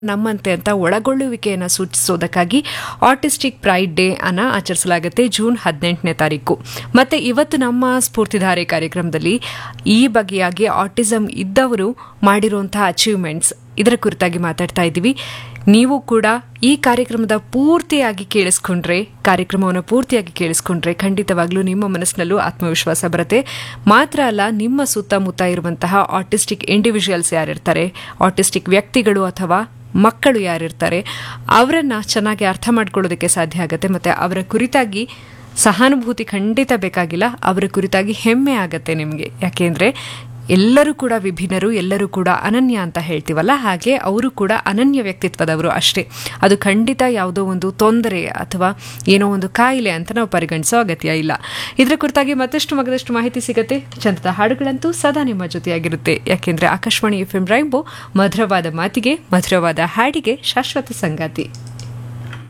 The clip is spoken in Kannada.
ನಮ್ಮಂತೆ ಅಂತ ಒಳಗೊಳ್ಳುವಿಕೆಯನ್ನು ಸೂಚಿಸೋದಕ್ಕಾಗಿ ಆಟಿಸ್ಟಿಕ್ ಪ್ರೈಡ್ ಡೇ ಅನ್ನ ಆಚರಿಸಲಾಗುತ್ತೆ ಜೂನ್ ಹದಿನೆಂಟನೇ ತಾರೀಕು ಮತ್ತೆ ಇವತ್ತು ನಮ್ಮ ಸ್ಫೂರ್ತಿಧಾರೆ ಕಾರ್ಯಕ್ರಮದಲ್ಲಿ ಈ ಬಗೆಯಾಗಿ ಆಟಿಸಂ ಇದ್ದವರು ಮಾಡಿರುವಂತಹ ಅಚೀವ್ಮೆಂಟ್ಸ್ ಇದರ ಕುರಿತಾಗಿ ಮಾತಾಡ್ತಾ ಇದ್ದೀವಿ ನೀವು ಕೂಡ ಈ ಕಾರ್ಯಕ್ರಮದ ಪೂರ್ತಿಯಾಗಿ ಕೇಳಿಸ್ಕೊಂಡ್ರೆ ಕಾರ್ಯಕ್ರಮವನ್ನು ಪೂರ್ತಿಯಾಗಿ ಕೇಳಿಸ್ಕೊಂಡ್ರೆ ಖಂಡಿತವಾಗ್ಲೂ ನಿಮ್ಮ ಮನಸ್ಸಿನಲ್ಲೂ ಆತ್ಮವಿಶ್ವಾಸ ಬರುತ್ತೆ ಮಾತ್ರ ಅಲ್ಲ ನಿಮ್ಮ ಸುತ್ತಮುತ್ತ ಇರುವಂತಹ ಆಟಿಸ್ಟಿಕ್ ಇಂಡಿವಿಜುವಲ್ಸ್ ಯಾರಿರ್ತಾರೆ ಆಟಿಸ್ಟಿಕ್ ವ್ಯಕ್ತಿಗಳು ಅಥವಾ ಮಕ್ಕಳು ಯಾರಿರ್ತಾರೆ ಅವರನ್ನ ಚೆನ್ನಾಗಿ ಅರ್ಥ ಮಾಡ್ಕೊಳ್ಳೋದಕ್ಕೆ ಸಾಧ್ಯ ಆಗುತ್ತೆ ಮತ್ತೆ ಅವರ ಕುರಿತಾಗಿ ಸಹಾನುಭೂತಿ ಖಂಡಿತ ಬೇಕಾಗಿಲ್ಲ ಅವರ ಕುರಿತಾಗಿ ಹೆಮ್ಮೆ ಆಗತ್ತೆ ನಿಮಗೆ ಯಾಕೆಂದ್ರೆ ಎಲ್ಲರೂ ಕೂಡ ವಿಭಿನ್ನರು ಎಲ್ಲರೂ ಕೂಡ ಅನನ್ಯ ಅಂತ ಹೇಳ್ತೀವಲ್ಲ ಹಾಗೆ ಅವರು ಕೂಡ ಅನನ್ಯ ವ್ಯಕ್ತಿತ್ವದವರು ಅಷ್ಟೇ ಅದು ಖಂಡಿತ ಯಾವುದೋ ಒಂದು ತೊಂದರೆ ಅಥವಾ ಏನೋ ಒಂದು ಕಾಯಿಲೆ ಅಂತ ನಾವು ಪರಿಗಣಿಸೋ ಅಗತ್ಯ ಇಲ್ಲ ಇದರ ಕುರಿತಾಗಿ ಮತ್ತಷ್ಟು ಮಗದಷ್ಟು ಮಾಹಿತಿ ಸಿಗುತ್ತೆ ಚಂದದ ಹಾಡುಗಳಂತೂ ಸದಾ ನಿಮ್ಮ ಜೊತೆಯಾಗಿರುತ್ತೆ ಯಾಕೆಂದ್ರೆ ಆಕಾಶವಾಣಿ ಎಫ್ ಎಂ ರೈಂಬೋ ಮಧುರವಾದ ಮಾತಿಗೆ ಮಧುರವಾದ ಹಾಡಿಗೆ ಶಾಶ್ವತ ಸಂಗಾತಿ